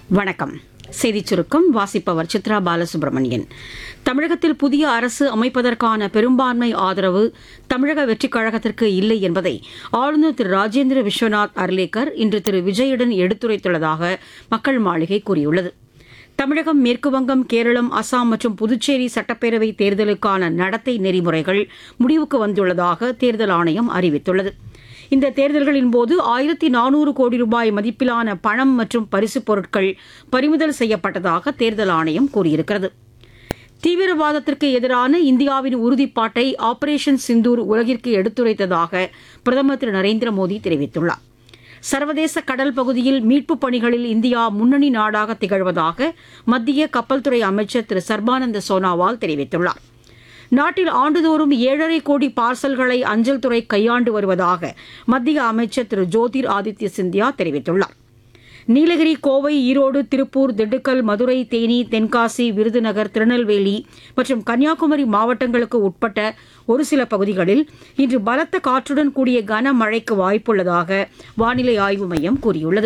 வணக்கம் செய்திச் சுருக்கம் வாசிப்பவர் சித்ரா பாலசுப்ரமணியன் தமிழகத்தில் புதிய அரசு அமைப்பதற்கான பெரும்பான்மை ஆதரவு தமிழக வெற்றிக் கழகத்திற்கு இல்லை என்பதை ஆளுநர் திரு ராஜேந்திர விஸ்வநாத் அர்லேக்கர் இன்று திரு விஜயுடன் எடுத்துரைத்துள்ளதாக மக்கள் மாளிகை கூறியுள்ளது தமிழகம் மேற்குவங்கம் கேரளம் அசாம் மற்றும் புதுச்சேரி சட்டப்பேரவை தேர்தலுக்கான நடத்தை நெறிமுறைகள் முடிவுக்கு வந்துள்ளதாக தேர்தல் ஆணையம் அறிவித்துள்ளது இந்த தேர்தல்களின் போது ஆயிரத்தி நானூறு கோடி ரூபாய் மதிப்பிலான பணம் மற்றும் பரிசுப் பொருட்கள் பறிமுதல் செய்யப்பட்டதாக தேர்தல் ஆணையம் கூறியிருக்கிறது தீவிரவாதத்திற்கு எதிரான இந்தியாவின் உறுதிப்பாட்டை ஆபரேஷன் சிந்தூர் உலகிற்கு எடுத்துரைத்ததாக பிரதமர் திரு நரேந்திர மோடி தெரிவித்துள்ளார் சர்வதேச கடல் பகுதியில் மீட்புப் பணிகளில் இந்தியா முன்னணி நாடாக திகழ்வதாக மத்திய கப்பல் துறை அமைச்சர் திரு சர்பானந்த சோனாவால் தெரிவித்துள்ளார் நாட்டில் ஆண்டுதோறும் ஏழரை கோடி பார்சல்களை அஞ்சல் துறை கையாண்டு வருவதாக மத்திய அமைச்சர் திரு ஜோதிர் ஆதித்ய சிந்தியா தெரிவித்துள்ளார் நீலகிரி கோவை ஈரோடு திருப்பூர் திண்டுக்கல் மதுரை தேனி தென்காசி விருதுநகர் திருநெல்வேலி மற்றும் கன்னியாகுமரி மாவட்டங்களுக்கு உட்பட்ட ஒரு சில பகுதிகளில் இன்று பலத்த காற்றுடன் கூடிய கனமழைக்கு வாய்ப்புள்ளதாக வானிலை ஆய்வு மையம் கூறியுள்ளது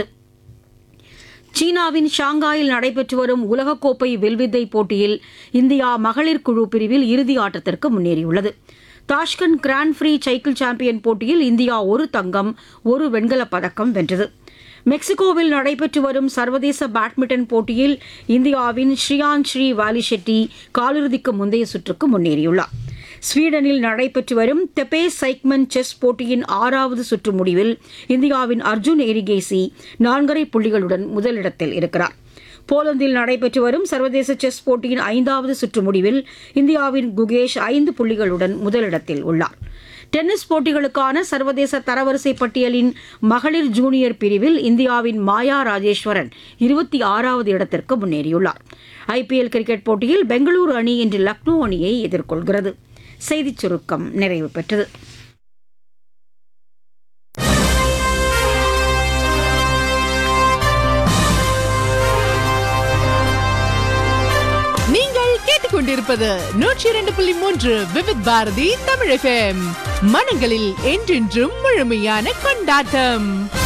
சீனாவின் ஷாங்காயில் நடைபெற்று வரும் உலகக்கோப்பை வில்வித்தை போட்டியில் இந்தியா மகளிர் குழு பிரிவில் இறுதி ஆட்டத்திற்கு முன்னேறியுள்ளது Tashkent grand prix cycle champion போட்டியில் இந்தியா ஒரு தங்கம் ஒரு வெண்கலப் பதக்கம் வென்றது மெக்சிகோவில் நடைபெற்று வரும் சர்வதேச பேட்மிண்டன் போட்டியில் இந்தியாவின் ஸ்ரீயான் ஸ்ரீ வாலிஷெட்டி காலிறுதிக்கு முந்தைய சுற்றுக்கு முன்னேறியுள்ளார் ஸ்வீடனில் நடைபெற்று வரும் தெபே சைக்மன் செஸ் போட்டியின் ஆறாவது சுற்று முடிவில் இந்தியாவின் அர்ஜுன் எரிகேசி நான்கரை புள்ளிகளுடன் முதலிடத்தில் இருக்கிறார் போலந்தில் நடைபெற்று வரும் சர்வதேச செஸ் போட்டியின் ஐந்தாவது சுற்று முடிவில் இந்தியாவின் குகேஷ் ஐந்து புள்ளிகளுடன் முதலிடத்தில் உள்ளார் டென்னிஸ் போட்டிகளுக்கான சர்வதேச தரவரிசை பட்டியலின் மகளிர் ஜூனியர் பிரிவில் இந்தியாவின் மாயா ராஜேஸ்வரன் இருபத்தி ஆறாவது இடத்திற்கு முன்னேறியுள்ளார் ஐபிஎல் கிரிக்கெட் போட்டியில் பெங்களூரு அணி இன்று லக்னோ அணியை எதிர்கொள்கிறது செய்திச் சுருக்கம் நிறைவு பெற்றது நீங்கள் கேட்டுக்கொண்டிருப்பது நூற்றி இரண்டு புள்ளி மூன்று விவித் பாரதி தமிழ் எஃப்எம் மனங்களில் என்றென்றும் முழுமையான கொண்டாட்டம்